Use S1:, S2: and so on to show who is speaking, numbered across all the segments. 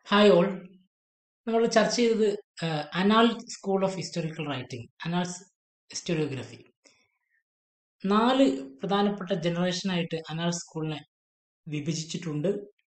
S1: hi all നമ്മൾ ചർച്ച ചെയ്തത് Annales school of historical writing Annales historiography നാല് പ്രധാനപ്പെട്ട ജനറേഷനായിട്ട് അനാൽ സ്കൂളിനെ വിഭജിച്ചിട്ടുണ്ട്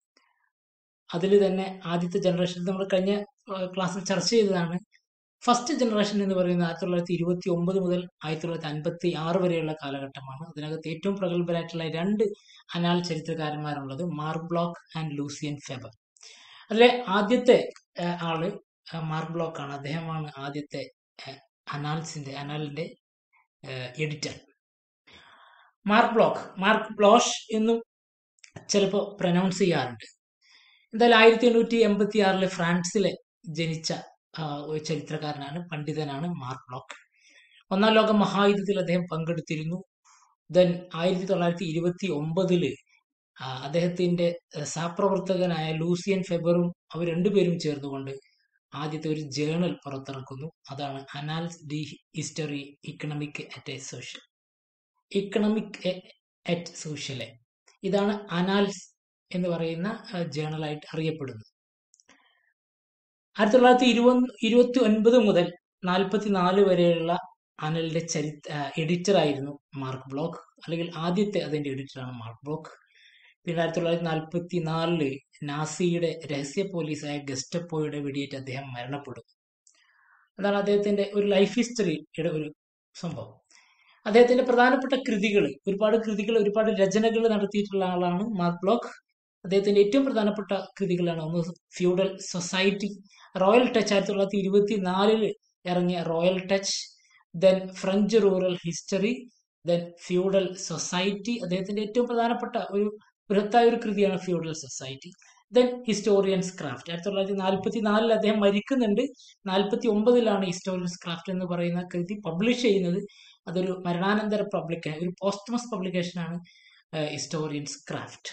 S1: അതിൽ തന്നെ ആദ്യത്തെ ജനറേഷൻ നമ്മൾ കഴിഞ്ഞ ക്ലാസ്സിൽ ചർച്ച ചെയ്തതാണ് ഫസ്റ്റ് ജനറേഷൻ എന്ന് പറയുന്നത് ആയിരത്തി തൊള്ളായിരത്തി ഇരുപത്തി ഒമ്പത് മുതൽ ആയിരത്തി തൊള്ളായിരത്തി അൻപത്തി ആറ് വരെയുള്ള കാലഘട്ടമാണ് അതിനകത്ത് ഏറ്റവും പ്രഗത്ഭരായിട്ടുള്ള രണ്ട് അനാൽ ചരിത്രകാരന്മാരുള്ളത് Marc Bloch and Lucien Febvre അതിലെ ആദ്യത്തെ ഏഹ്, ആള് ഏഹ്, മാർക്ക് ബ്ലോക്ക് ആണ് അദ്ദേഹമാണ് ആദ്യത്തെ ഏഹ്, അനാൽസിന്റെ അനാലിന്റെ editor Marc Bloch Marc Bloch എന്നും ചിലപ്പോൾ പ്രൊനൗൺസ് ചെയ്യാറുണ്ട് എന്തായാലും ആയിരത്തി എണ്ണൂറ്റി എൺപത്തി ആറില് ഫ്രാൻസിലെ ജനിച്ച ആ, ഒരു ചരിത്രകാരനാണ് പണ്ഡിതനാണ് മാർക്ക് ബ്ലോക്ക് ഒന്നാം ലോക മഹായുദ്ധത്തിൽ അദ്ദേഹം പങ്കെടുത്തിരുന്നു ദെൻ ആയിരത്തി തൊള്ളായിരത്തി ഇരുപത്തി ഒമ്പതില് ആ, അദ്ദേഹത്തിന്റെ ഏഹ്, സഹപ്രവർത്തകനായ ലൂസിയൻ ഫെബറും അവർ രണ്ടുപേരും ചേർന്നുകൊണ്ട് ആദ്യത്തെ ഒരു ജേണൽ പുറത്തിറക്കുന്നു അതാണ് Annales de history economic et a social economic et sociale ഇതാണ് അനാൽസ് എന്ന് പറയുന്ന ജേണലായിട്ട് അറിയപ്പെടുന്നത് ആയിരത്തി തൊള്ളായിരത്തി ഇരുപത് ഇരുപത്തി ഒൻപത് മുതൽ നാൽപ്പത്തി നാല് വരെയുള്ള അനലിന്റെ ചരിത്ര എഡിറ്റർ ആയിരുന്നു മാർക്ക് ബ്ലോക്ക് അല്ലെങ്കിൽ ആദ്യത്തെ അതിന്റെ എഡിറ്ററാണ് മാർക്ക് ബ്ലോക്ക് പിന്നെ ആയിരത്തി തൊള്ളായിരത്തി നാൽപ്പത്തി നാലില് നാസിയുടെ രഹസ്യ പോലീസായ ഗസ്റ്റപ്പോയുടെ വെടിയേറ്റ് അദ്ദേഹം മരണപ്പെടും അതാണ് അദ്ദേഹത്തിന്റെ ഒരു ലൈഫ് ഹിസ്റ്ററിയുടെ ഒരു സംഭവം അദ്ദേഹത്തിന്റെ പ്രധാനപ്പെട്ട കൃതികൾ ഒരുപാട് കൃതികൾ ഒരുപാട് രചനകൾ നടത്തിയിട്ടുള്ള ആളാണ് മാർക്ക് ബ്ലോക്ക് അദ്ദേഹത്തിന്റെ ഏറ്റവും പ്രധാനപ്പെട്ട കൃതികളാണ് ഒന്ന് ഫ്യൂഡൽ സൊസൈറ്റി റോയൽ ടച്ച് ആയിരത്തി തൊള്ളായിരത്തി ഇരുപത്തി നാലില് ഇറങ്ങിയ royal touch then French rural history then feudal society അദ്ദേഹത്തിന്റെ ഏറ്റവും പ്രധാനപ്പെട്ട ഒരു ബൃഹത്തായ ഒരു കൃതിയാണ് feudal society then historian's craft ആയിരത്തി തൊള്ളായിരത്തി നാൽപ്പത്തി നാലിൽ അദ്ദേഹം മരിക്കുന്നുണ്ട് നാൽപ്പത്തി ഒമ്പതിലാണ് ഹിസ്റ്റോറിയൻസ് ക്രാഫ്റ്റ് എന്ന് പറയുന്ന കൃതി പബ്ലിഷ് ചെയ്യുന്നത് അതൊരു മരണാനന്തര പബ്ലിക്കേഷൻ ഒരു പോസ്റ്റമസ് പബ്ലിക്കേഷനാണ് ഹിസ്റ്റോറിയൻസ് ക്രാഫ്റ്റ്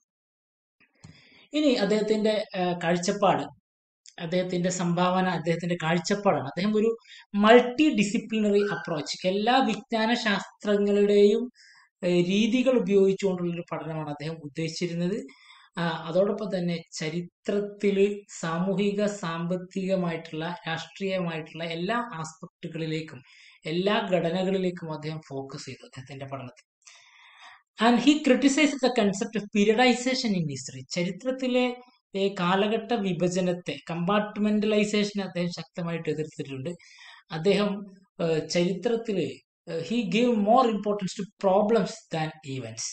S1: ഇനി അദ്ദേഹത്തിന്റെ ആ, കാഴ്ചപ്പാട് അദ്ദേഹത്തിന്റെ സംഭാവന അദ്ദേഹത്തിന്റെ കാഴ്ചപ്പാടാണ് അദ്ദേഹം ഒരു മൾട്ടി ഡിസിപ്ലിനറി അപ്രോച്ച് എല്ലാ വിജ്ഞാന ശാസ്ത്രങ്ങളുടെയും ഏഹ്, രീതികൾ ഉപയോഗിച്ചുകൊണ്ടുള്ള ഒരു പഠനമാണ് അദ്ദേഹം ഉദ്ദേശിച്ചിരുന്നത് ആ, അതോടൊപ്പം തന്നെ ചരിത്രത്തില് സാമൂഹിക സാമ്പത്തികമായിട്ടുള്ള രാഷ്ട്രീയമായിട്ടുള്ള എല്ലാ ആസ്പെക്ടുകളിലേക്കും എല്ലാ ഘടനകളിലേക്കും അദ്ദേഹം ഫോക്കസ് ചെയ്തു അദ്ദേഹത്തിന്റെ പഠനത്തിൽ and he criticise the concept of periodisation in history ചരിത്രത്തിലെ ഏ, കാലഘട്ട വിഭജനത്തെ കമ്പാർട്ട്മെന്റലൈസേഷനെ അദ്ദേഹം ശക്തമായിട്ട് എതിർത്തിട്ടുണ്ട് അദ്ദേഹം ഏഹ്, ചരിത്രത്തില് he give more importance to problems than events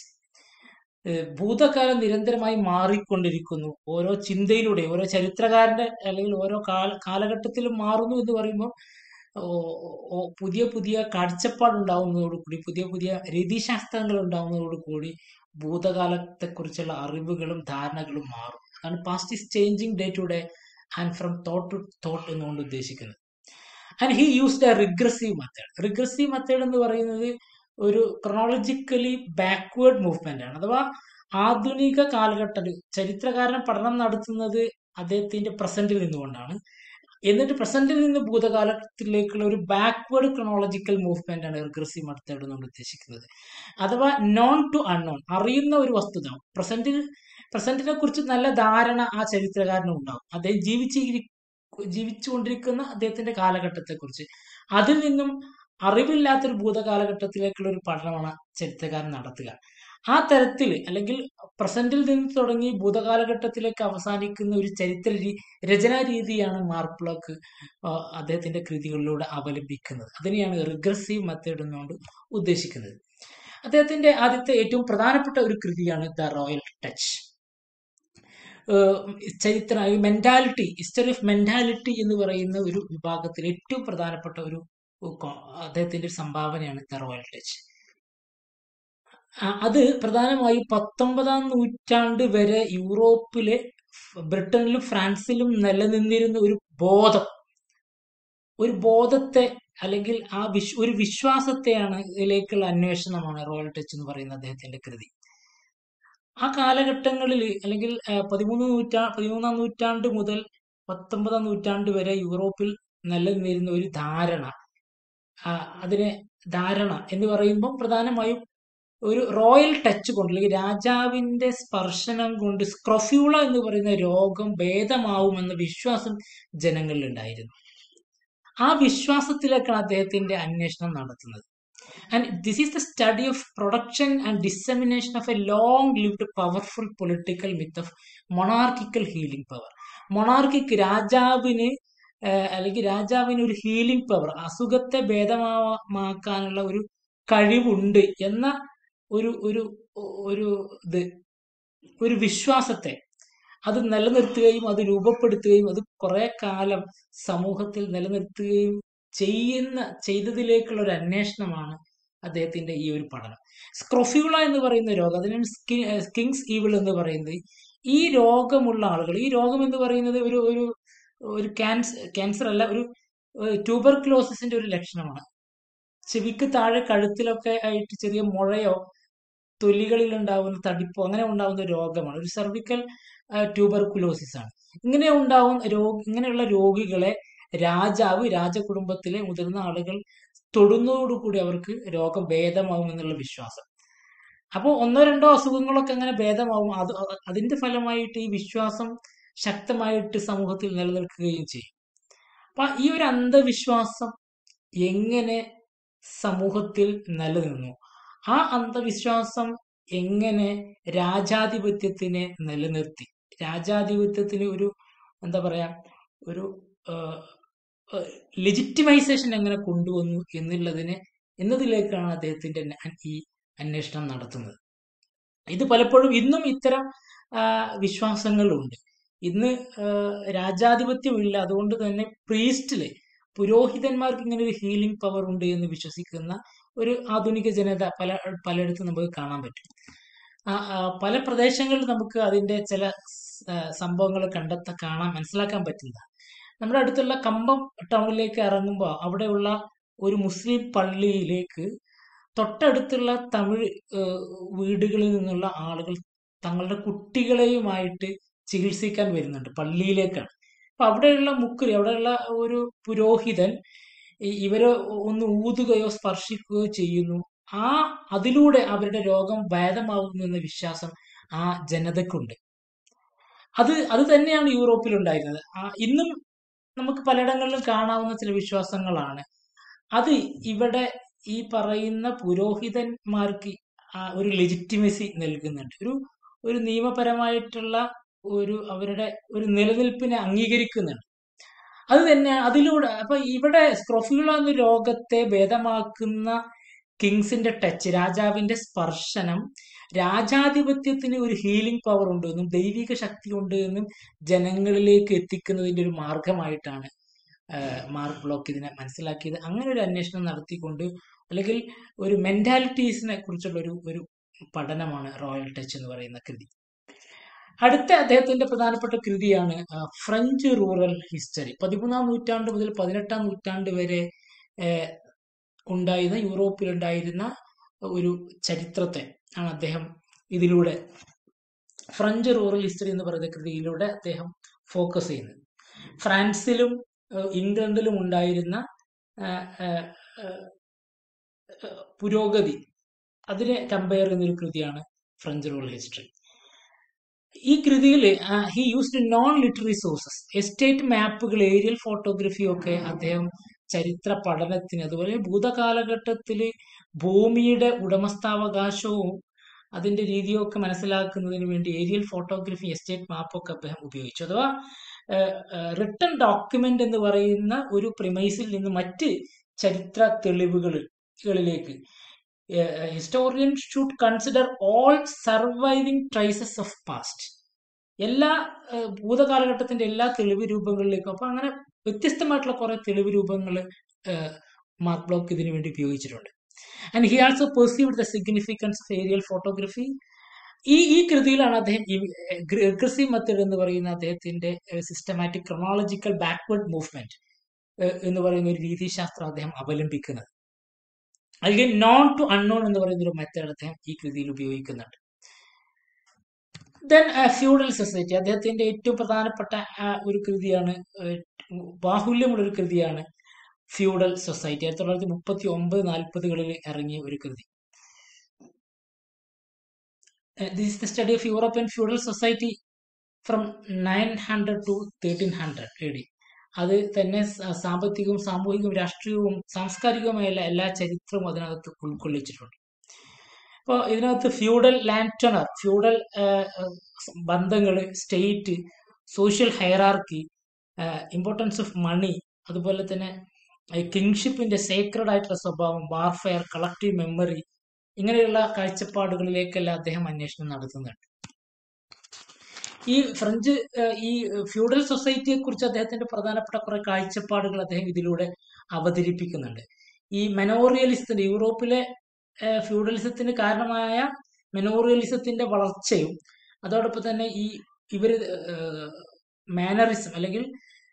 S1: ഭൂതകാലം നിരന്തരമായി മാറിക്കൊണ്ടിരിക്കുന്നു ഓരോ ചിന്തയിലൂടെ ഓരോ ചരിത്രകാരന്റെ അല്ലെങ്കിൽ ഓരോ കാല കാലഘട്ടത്തിലും മാറുന്നു എന്ന് പറയുമ്പോൾ ഓ- ഓ- പുതിയ പുതിയ കാഴ്ചപ്പാടുണ്ടാവുന്നതോടുകൂടി പുതിയ പുതിയ രീതിശാസ്ത്രങ്ങൾ ഉണ്ടാവുന്നതോടുകൂടി ഭൂതകാലത്തെക്കുറിച്ചുള്ള അറിവുകളും ധാരണകളും മാറും അതാണ് past is changing day to day and from thought to thought എന്നുകൊണ്ട് ഉദ്ദേശിക്കുന്നത് and he used a regressive method regressive method എന്ന് പറയുന്നത് ഒരു ക്രൊണോളജിക്കലി ബാക്ക്വേർഡ് മൂവ്മെന്റ് ആണ് അഥവാ ആധുനിക കാലഘട്ടത്തിൽ ചരിത്രകാരൻ പഠനം നടത്തുന്നത് അദ്ദേഹത്തിന്റെ പ്രസന്റിൽ നിന്നുകൊണ്ടാണ് എന്നിട്ട് പ്രസന്റിൽ നിന്ന് ഭൂതകാലത്തിലേക്കുള്ള ഒരു ബാക്ക്വേർഡ് ക്രൊണോളജിക്കൽ മൂവ്മെന്റ് ആണ് റിഗ്രസീവ് മെത്തേഡ് എന്നുകൊണ്ട് ഉദ്ദേശിക്കുന്നത് അഥവാ നോൺ ടു അൺനോൺ അറിയുന്ന ഒരു വസ്തുത പ്രസന്റിൽ പ്രസന്റിനെ കുറിച്ച് നല്ല ധാരണ ആ ചരിത്രകാരന് ഉണ്ടാവും അദ്ദേഹം ജീവിച്ചിരി ജീവിച്ചുകൊണ്ടിരിക്കുന്ന അദ്ദേഹത്തിന്റെ കാലഘട്ടത്തെ കുറിച്ച് അതിൽ നിന്നും അറിവില്ലാത്തൊരു ഭൂതകാലഘട്ടത്തിലേക്കുള്ള ഒരു പഠനമാണ് ചരിത്രകാരൻ നടത്തുക ആ തരത്തിൽ അല്ലെങ്കിൽ പ്രസന്റിൽ നിന്ന് തുടങ്ങി ഭൂതകാലഘട്ടത്തിലേക്ക് അവസാനിക്കുന്ന ഒരു ചരിത്ര രീ രചനാ രീതിയാണ് മാർക്ക് ബ്ലോക്ക് ആ, അദ്ദേഹത്തിന്റെ കൃതികളിലൂടെ അവലംബിക്കുന്നത് അതിനെയാണ് റിഗ്രസീവ് മെത്തേഡ് എന്നുകൊണ്ട് ഉദ്ദേശിക്കുന്നത് അദ്ദേഹത്തിന്റെ ആദ്യത്തെ ഏറ്റവും പ്രധാനപ്പെട്ട ഒരു കൃതിയാണ് ദ റോയൽ ടച്ച് ചരിത്ര മെന്റാലിറ്റി ഹിസ്റ്ററി ഓഫ് മെന്റാലിറ്റി എന്ന് പറയുന്ന ഒരു വിഭാഗത്തിൽ ഏറ്റവും പ്രധാനപ്പെട്ട ഒരു കൊ- അദ്ദേഹത്തിന്റെ ഒരു സംഭാവനയാണ് ദ റോയൽ ടച്ച് ആ- അത് പ്രധാനമായും പത്തൊമ്പതാം നൂറ്റാണ്ട് വരെ യൂറോപ്പിലെ ഫ് ബ്രിട്ടനിലും ഫ്രാൻസിലും നിലനിന്നിരുന്ന ഒരു ബോധം ഒരു ബോധത്തെ അല്ലെങ്കിൽ ആ വിശ് ഒരു വിശ്വാസത്തെയാണ് ഇതിലേക്കുള്ള അന്വേഷണമാണ് റോയൽ ടച്ച് എന്ന് പറയുന്ന അദ്ദേഹത്തിന്റെ കൃതി ആ കാലഘട്ടങ്ങളിൽ അല്ലെങ്കിൽ ആ, പതിമൂന്ന് നൂറ്റാ പതിമൂന്നാം നൂറ്റാണ്ട് മുതൽ പത്തൊമ്പതാം നൂറ്റാണ്ട് വരെ യൂറോപ്പിൽ നിലനിന്നിരുന്ന ഒരു ധാരണ ആ, അതിനെ ധാരണ എന്ന് പറയുമ്പോൾ പ്രധാനമായും ഒരു റോയൽ ടച്ച് കൊണ്ട് അല്ലെങ്കിൽ രാജാവിന്റെ സ്പർശനം കൊണ്ട് സ്ക്രൊഫ്യൂള എന്ന് പറയുന്ന രോഗം ഭേദമാവുമെന്ന വിശ്വാസം ജനങ്ങളിൽ ഉണ്ടായിരുന്നു ആ വിശ്വാസത്തിലേക്കാണ് അദ്ദേഹത്തിന്റെ അന്വേഷണം നടത്തുന്നത് and this is the study of production and dissemination of a long lived powerful political myth of monarchical healing power monarchic രാജാവിന് ഏഹ്, അല്ലെങ്കിൽ രാജാവിന് ഒരു ഹീലിംഗ് പവർ അസുഖത്തെ ഭേദമാക്കാനുള്ള ഒരു കഴിവുണ്ട് എന്ന ഒരു ഒരു ഒരു ഇത് ഒരു വിശ്വാസത്തെ അത് നിലനിർത്തുകയും അത് രൂപപ്പെടുത്തുകയും അത് കുറെ കാലം സമൂഹത്തിൽ നിലനിർത്തുകയും ചെയ്യുന്ന ചെയ്തതിലേക്കുള്ള ഒരു അന്വേഷണമാണ് അദ്ദേഹത്തിന്റെ ഈ ഒരു പഠനം സ്ക്രൊഫ്യൂള എന്ന് പറയുന്ന രോഗം അതിനാണ് കിങ്സ് ഈവിൾ എന്ന് പറയുന്നത് ഈ രോഗമുള്ള ആളുകൾ ഈ രോഗം എന്ന് പറയുന്നത് ഒരു ഒരു ഒരു ക്യാൻസർ ക്യാൻസർ അല്ല ഒരു ട്യൂബർക്ലോസിന്റെ ഒരു ലക്ഷണമാണ് ചെവിക്ക് താഴെ കഴുത്തിലൊക്കെ ആയിട്ട് ചെറിയ മുഴയോ തൊലികളിൽ ഉണ്ടാവുന്ന തടിപ്പോ അങ്ങനെ ഉണ്ടാവുന്ന ഒരു രോഗമാണ് ഒരു സെർവിക്കൽ ട്യൂബർകുലോസിസ് ആണ് ഇങ്ങനെ ഉണ്ടാവുന്ന രോഗ ഇങ്ങനെയുള്ള രോഗികളെ രാജാവ് രാജകുടുംബത്തിലെ മുതിർന്ന ആളുകൾ തൊടുന്നതോടുകൂടി അവർക്ക് രോഗം ഭേദമാവും എന്നുള്ള വിശ്വാസം അപ്പോൾ ഒന്നോ രണ്ടോ അസുഖങ്ങളൊക്കെ അങ്ങനെ ഭേദമാവും അത് അ- അതിന്റെ ഫലമായിട്ട് ഈ വിശ്വാസം ശക്തമായിട്ട് സമൂഹത്തിൽ നിലനിൽക്കുകയും ചെയ്യും അപ്പൊ ഈ ഒരു അന്ധവിശ്വാസം എങ്ങനെ സമൂഹത്തിൽ നിലനിന്നു ആ അന്ധവിശ്വാസം എങ്ങനെ രാജാധിപത്യത്തിനെ നിലനിർത്തി രാജാധിപത്യത്തിന് ഒരു എന്താ പറയാ ഒരു ലെജിറ്റിമൈസേഷൻ എങ്ങനെ കൊണ്ടുവന്നു എന്നുള്ളതിനെ എന്നതിലേക്കാണ് അദ്ദേഹത്തിന്റെ ന- ഈ അന്വേഷണം നടത്തുന്നത് ഇത് പലപ്പോഴും ഇന്നും ഇത്തരം ആ, വിശ്വാസങ്ങളുണ്ട് ഇന്ന് ആ, രാജാധിപത്യമില്ല അതുകൊണ്ട് തന്നെ പ്രീസ്റ്റില് പുരോഹിതന്മാർക്ക് ഇങ്ങനെ ഒരു ഹീലിംഗ് പവർ ഉണ്ട് എന്ന് വിശ്വസിക്കുന്ന ഒരു ആധുനിക ജനത പല പലയിടത്തും നമുക്ക് കാണാൻ പറ്റും ആ, ആ, പല പ്രദേശങ്ങളിൽ നമുക്ക് അതിന്റെ ചില സംഭവങ്ങൾ കണ്ടെത്ത കാണാൻ മനസ്സിലാക്കാൻ പറ്റില്ല നമ്മുടെ അടുത്തുള്ള കമ്പം ടൗണിലേക്ക് ഇറങ്ങുമ്പോൾ അവിടെയുള്ള ഒരു മുസ്ലിം പള്ളിയിലേക്ക് തൊട്ടടുത്തുള്ള തമിഴ് ഏഹ്, വീടുകളിൽ നിന്നുള്ള ആളുകൾ തങ്ങളുടെ കുട്ടികളെയുമായിട്ട് ചികിത്സിക്കാൻ വരുന്നുണ്ട് പള്ളിയിലേക്കാണ് അപ്പൊ അവിടെയുള്ള മുക്കുരി അവിടെയുള്ള ഒരു പുരോഹിതൻ ഈ- ഇവരെ ഒന്ന് ഊതുകയോ സ്പർശിക്കുകയോ ചെയ്യുന്നു ആ അതിലൂടെ അവരുടെ രോഗം ഭേദമാവുന്നു എന്ന വിശ്വാസം ആ ജനതക്കുണ്ട് അത് അത് തന്നെയാണ് യൂറോപ്പിൽ ഉണ്ടായിരുന്നത് ആ, ഇന്നും നമുക്ക് പലയിടങ്ങളിലും കാണാവുന്ന ചില വിശ്വാസങ്ങളാണ് അത് ഇവിടെ ഈ പറയുന്ന പുരോഹിതന്മാർക്ക് ആ ഒരു ലെജിറ്റിമസി നൽകുന്നുണ്ട് ഒരു ഒരു നിയമപരമായിട്ടുള്ള ഒരു അവരുടെ ഒരു നിലനിൽപ്പിനെ അംഗീകരിക്കുന്നുണ്ട് അത് തന്നെ അതിലൂടെ അപ്പൊ ഇവിടെ സ്ക്രോഫ്യൂള എന്ന രോഗത്തെ ഭേദമാക്കുന്ന കിങ്സിന്റെ ടച്ച് രാജാവിന്റെ സ്പർശനം രാജാധിപത്യത്തിന് ഒരു ഹീലിംഗ് പവർ ഉണ്ട് എന്നും ദൈവിക ശക്തി ഉണ്ട് എന്നും ജനങ്ങളിലേക്ക് എത്തിക്കുന്നതിന്റെ ഒരു മാർഗമായിട്ടാണ് ആഹ് മാർക്ക് ബ്ലോക്ക് ഇതിനെ മനസ്സിലാക്കിയത് അങ്ങനെ ഒരു അന്വേഷണം നടത്തിക്കൊണ്ട് അല്ലെങ്കിൽ ഒരു മെന്റാലിറ്റീസിനെ കുറിച്ചുള്ള ഒരു ഒരു പഠനമാണ് റോയൽ ടച്ച് എന്ന് പറയുന്ന കൃതി അടുത്ത അദ്ദേഹത്തിന്റെ പ്രധാനപ്പെട്ട കൃതിയാണ് ആ, ഫ്രഞ്ച് റൂറൽ ഹിസ്റ്ററി പതിമൂന്നാം നൂറ്റാണ്ട് മുതൽ പതിനെട്ടാം നൂറ്റാണ്ട് വരെ ഏഹ്, ഉണ്ടായിരുന്ന യൂറോപ്പിലുണ്ടായിരുന്ന ഒരു ചരിത്രത്തെ ആണ് അദ്ദേഹം ഇതിലൂടെ ഫ്രഞ്ച് റൂറൽ ഹിസ്റ്ററി എന്ന് പറയുന്ന കൃതിയിലൂടെ അദ്ദേഹം ഫോക്കസ് ചെയ്യുന്നത് ഫ്രാൻസിലും ഏഹ്, ഇംഗ്ലണ്ടിലും ഉണ്ടായിരുന്ന ഏഹ്, ഏഹ്, ഏഹ്, ഏഹ്, പുരോഗതി അതിനെ കമ്പയർ ചെയ്യുന്ന ഒരു കൃതിയാണ് ഫ്രഞ്ച് റൂറൽ ഹിസ്റ്ററി ഈ കൃതിയിൽ he used non literary sources estate മാപ്പുകൾ ഏരിയൽ ഫോട്ടോഗ്രഫി ഒക്കെ അദ്ദേഹം ചരിത്ര പഠനത്തിന് അതുപോലെ ഭൂതകാലഘട്ടത്തിൽ ഭൂമിയുടെ ഉടമസ്ഥാവകാശവും അതിന്റെ രീതിയും ഒക്കെ മനസ്സിലാക്കുന്നതിന് വേണ്ടി ഏരിയൽ ഫോട്ടോഗ്രഫി എസ്റ്റേറ്റ് മാപ്പൊക്കെ അദ്ദേഹം ഉപയോഗിച്ചു അഥവാ റിട്ടൺ ഡോക്യുമെന്റ് എന്ന് പറയുന്ന ഒരു പ്രിമൈസിൽ നിന്ന് മറ്റ് ചരിത്ര തെളിവുകളിലേക്ക് historian should consider all surviving traces of past എല്ലാ ഏഹ്, ഭൂതകാലഘട്ടത്തിന്റെ എല്ലാ തെളിവ് രൂപങ്ങളിലേക്കും അപ്പൊ അങ്ങനെ വ്യത്യസ്തമായിട്ടുള്ള കുറെ തെളിവ് രൂപങ്ങൾ മാർക്ക് ബ്ലോക്ക് ഇതിനു വേണ്ടി ഉപയോഗിച്ചിട്ടുണ്ട് and he also perceived the significance of aerial photography ഈ ഈ കൃതിയിലാണ് അദ്ദേഹം റിഗ്രസീവ് മെത്തേഡ് എന്ന് പറയുന്ന അദ്ദേഹത്തിന്റെ സിസ്റ്റമാറ്റിക് ക്രൊണോളജിക്കൽ ബാക്ക്വേർഡ് മൂവ്മെന്റ് എന്ന് പറയുന്ന ഒരു രീതിശാസ്ത്രം അദ്ദേഹം അവലംബിക്കുന്നത് അല്ലെങ്കിൽ നോൺ ടു അൺനോൺ എന്ന് പറയുന്ന ഒരു മെത്തേഡ് അദ്ദേഹം ഈ കൃതിയിൽ ഉപയോഗിക്കുന്നുണ്ട് ദെൻ ഫ്യൂഡൽ സൊസൈറ്റി അദ്ദേഹത്തിന്റെ ഏറ്റവും പ്രധാനപ്പെട്ട ആ, ഒരു കൃതിയാണ് ഏഹ്, ബാഹുല്യമുള്ള ഒരു കൃതിയാണ് ഫ്യൂഡൽ സൊസൈറ്റി ആയിരത്തി തൊള്ളായിരത്തി മുപ്പത്തി ഒമ്പത് നാൽപ്പതുകളിൽ ഇറങ്ങിയ ഒരു കൃതി this is the study of European feudal society from nine hundred to thirteen hundred A D അത് തന്നെ സ- സാമ്പത്തികവും സാമൂഹികവും രാഷ്ട്രീയവും സാംസ്കാരികവുമായ എല്ലാ ചരിത്രവും അതിനകത്ത് ഉൾക്കൊള്ളിച്ചിട്ടുണ്ട് അപ്പോൾ ഇതിനകത്ത് ഫ്യൂഡൽ ലാൻഡ് ടണർ ഫ്യൂഡൽ ബന്ധങ്ങൾ state social hierarchy importance of money അതുപോലെ തന്നെ കിങ്ഷിപ്പിന്റെ സേക്രഡ് ആയിട്ടുള്ള സ്വഭാവം വാർഫെയർ കളക്റ്റീവ് മെമ്മറി ഇങ്ങനെയുള്ള കാഴ്ചപ്പാടുകളിലേക്കെല്ലാം അദ്ദേഹം അന്വേഷണം നടത്തുന്നുണ്ട് ഈ ഫ്രഞ്ച് ഏഹ്, ഈ ഫ്യൂഡൽ സൊസൈറ്റിയെ കുറിച്ച് അദ്ദേഹത്തിന്റെ പ്രധാനപ്പെട്ട കുറെ കാഴ്ചപ്പാടുകൾ അദ്ദേഹം ഇതിലൂടെ അവതരിപ്പിക്കുന്നുണ്ട് ഈ മെനോറിയലിസത്തിന്റെ യൂറോപ്പിലെ ഏഹ്, ഫ്യൂഡലിസത്തിന് കാരണമായ മെനോറിയലിസത്തിന്റെ വളർച്ചയും അതോടൊപ്പം തന്നെ ഈ ഇവര് മാനറിസം അല്ലെങ്കിൽ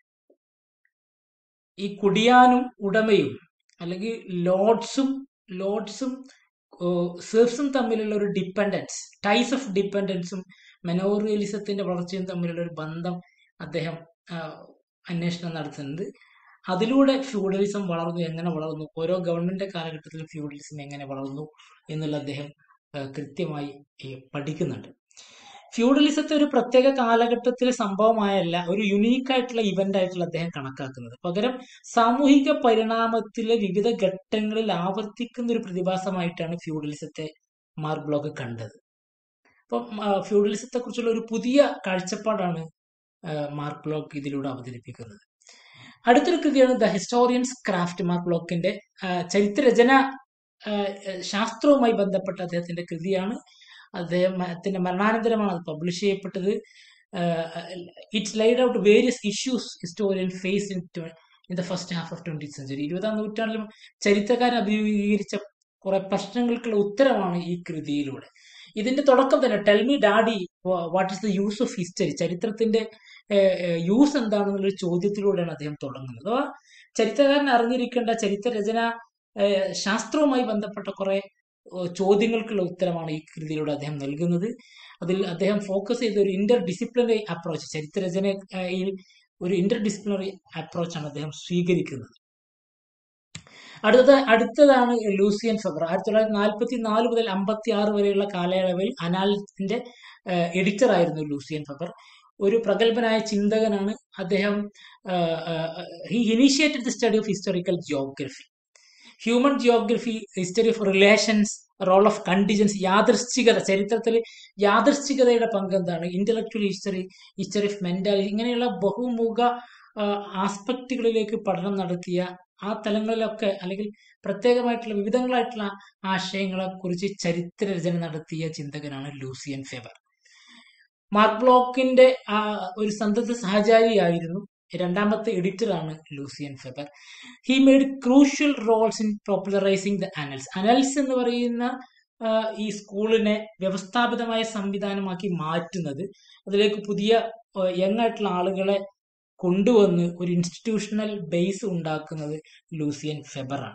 S1: ഈ കുടിയാനും ഉടമയും അല്ലെങ്കിൽ ലോഡ്സും ലോഡ്സും സെർഫ്സും തമ്മിലുള്ള ഒരു ഡിപ്പെൻഡൻസ് ടൈസ് ഓഫ് ഡിപ്പെൻഡൻസും മെനോറിയലിസത്തിന്റെ വളർച്ചയും തമ്മിലുള്ള ഒരു ബന്ധം അദ്ദേഹം ആ, അന്വേഷണം നടത്തുന്നത് അതിലൂടെ ഫ്യൂഡലിസം വളർന്നു എങ്ങനെ വളർന്നു ഓരോ ഗവൺമെന്റ് കാലഘട്ടത്തിൽ ഫ്യൂഡലിസം എങ്ങനെ വളർന്നു എന്നുള്ള അദ്ദേഹം ആ, കൃത്യമായി ഈ, പഠിക്കുന്നുണ്ട് ഫ്യൂഡലിസത്തെ ഒരു പ്രത്യേക കാലഘട്ടത്തിലെ സംഭവമായല്ല ഒരു യുണീക്ക് ആയിട്ടുള്ള ഇവന്റ് ആയിട്ടുള്ള അദ്ദേഹം കണക്കാക്കുന്നത് പകരം സാമൂഹിക പരിണാമത്തിലെ വിവിധ ഘട്ടങ്ങളിൽ ആവർത്തിക്കുന്ന ഒരു പ്രതിഭാസമായിട്ടാണ് ഫ്യൂഡലിസത്തെ മാർക്ക് ബ്ലോക്ക് കണ്ടത് അപ്പം ഫ്യൂഡലിസത്തെ കുറിച്ചുള്ള ഒരു പുതിയ കാഴ്ചപ്പാടാണ് ആ, മാർക്ക് ബ്ലോക്ക് ഇതിലൂടെ അവതരിപ്പിക്കുന്നത് അടുത്തൊരു കൃതിയാണ് ദ ഹിസ്റ്റോറിയൻസ് ക്രാഫ്റ്റ് മാർക്ക് ബ്ലോക്കിന്റെ ആ, ചരിത്രരചന ആ, ശാസ്ത്രവുമായി ബന്ധപ്പെട്ട അദ്ദേഹത്തിന്റെ കൃതിയാണ് അദ്ദേഹത്തിന്റെ മരണാനന്തരമാണ് അത് പബ്ലിഷ് ചെയ്യപ്പെട്ടത് it's laid out various issues historian face in in the first half of twenty century ഇരുപതാം നൂറ്റാണ്ടിലും ചരിത്രകാരൻ അഭിമുഖീകരിച്ച കുറെ പ്രശ്നങ്ങൾക്കുള്ള ഉത്തരമാണ് ഈ കൃതിയിലൂടെ ഇതിന്റെ തുടക്കം തന്നെ tell me daddy what is the use of history ചരിത്രത്തിന്റെ യൂസ് എന്താണെന്നുള്ള ചോദ്യത്തിലൂടെയാണ് അദ്ദേഹം തുടങ്ങുന്നത് അഥവാ ചരിത്രകാരൻ അറിഞ്ഞിരിക്കേണ്ട ചരിത്രരചന ഏഹ്, ശാസ്ത്രവുമായി ബന്ധപ്പെട്ട കുറെ ഏഹ്, ചോദ്യങ്ങൾക്കുള്ള ഉത്തരമാണ് ഈ കൃതിയിലൂടെ അദ്ദേഹം നൽകുന്നത് അതിൽ അദ്ദേഹം ഫോക്കസ് ചെയ്ത ഒരു ഇന്റർ ഡിസിപ്ലിനറി അപ്രോച്ച് ചരിത്രരചനയിൽ ഒരു ഇന്റർ ഡിസിപ്ലിനറി അപ്രോച്ചാണ് അദ്ദേഹം സ്വീകരിക്കുന്നത് അടുത്തത് അടുത്തതാണ് ലൂസിയൻ ഫെബർ ആയിരത്തി തൊള്ളായിരത്തി നാൽപ്പത്തി നാല് മുതൽ അമ്പത്തി ആറ് വരെയുള്ള കാലയളവിൽ അനാലിസിന്റെ എഡിറ്റർ ആയിരുന്നു ലൂസിയൻ ഫെബർ ഒരു പ്രഗത്ഭനായ ചിന്തകനാണ് അദ്ദേഹം he initiated the study of historical geography human geography history of relations role of contingence യാദൃശ്ചികത ചരിത്രത്തിൽ യാദൃശ്ചികതയുടെ പങ്ക് എന്താണ് intellectual history history of mentality ഇങ്ങനെയുള്ള ബഹുമുഖ ആസ്പെക്റ്റുകളിലേക്ക് പഠനം നടത്തിയ ആ തലങ്ങളിലൊക്കെ അല്ലെങ്കിൽ പ്രത്യേകമായിട്ടുള്ള വിവിധങ്ങളായിട്ടുള്ള ആശയങ്ങളെ കുറിച്ച് ചരിത്രരചന നടത്തിയ ചിന്തകനാണ് ലൂസിയൻ ഫെബർ മാർക്ക് ബ്ലോക്കിന്റെ ആ ഒരു സന്തത സഹചാരിയായിരുന്നു രണ്ടാമത്തെ എഡിറ്ററാണ് Lucien Febvre he made crucial roles in popularising the Annales Annales എന്ന് പറയുന്ന ആ, ഈ സ്കൂളിനെ വ്യവസ്ഥാപിതമായ സംവിധാനമാക്കി മാറ്റുന്നത് അതിലേക്ക് പുതിയ യങ് ആയിട്ടുള്ള ആളുകളെ കൊണ്ടുവന്ന് ഒരു ഇൻസ്റ്റിറ്റ്യൂഷണൽ ബേസ് ഉണ്ടാക്കുന്നത് ലൂസിയൻ ഫെബറാണ്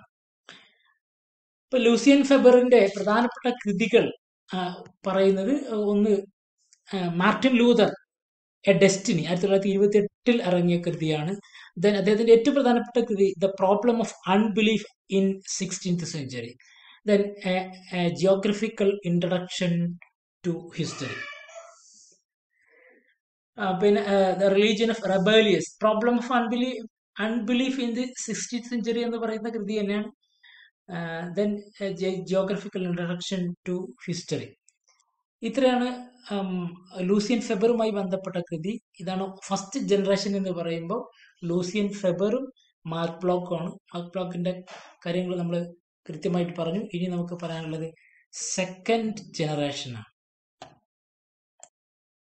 S1: ഇപ്പൊ ലൂസിയൻ ഫെബറിന്റെ പ്രധാനപ്പെട്ട കൃതികൾ ആ, പറയുന്നത് ഒന്ന് ആ, മാർട്ടിൻ ലൂതർ എ ഡെസ്റ്റിനി ആയിരത്തി തൊള്ളായിരത്തി ഇരുപത്തി എട്ടിൽ ഇറങ്ങിയ കൃതിയാണ് ദെൻ അദ്ദേഹത്തിന്റെ ഏറ്റവും പ്രധാനപ്പെട്ട കൃതി the problem of unbelief in sixteenth century then geographical introduction to history പിന്നെ the religion of Rabelais problem of unbelief unbelief in the sixteenth century എന്ന് പറയുന്ന കൃതി തന്നെയാണ് then geographical introduction to history ഇത്രയാണ് ഉം, ലൂസിയൻ ഫെബറുമായി ബന്ധപ്പെട്ട കൃതി ഇതാണ് ഫസ്റ്റ് ജനറേഷൻ എന്ന് പറയുമ്പോൾ ലൂസിയൻ ഫെബറും മാർക്ക് ബ്ലോക്കും മാർക്ക് ബ്ലോക്കിന്റെ കാര്യങ്ങൾ നമ്മൾ കൃത്യമായിട്ട് പറഞ്ഞു ഇനി നമുക്ക് പറയാനുള്ളത് സെക്കൻഡ് ജനറേഷനാണ്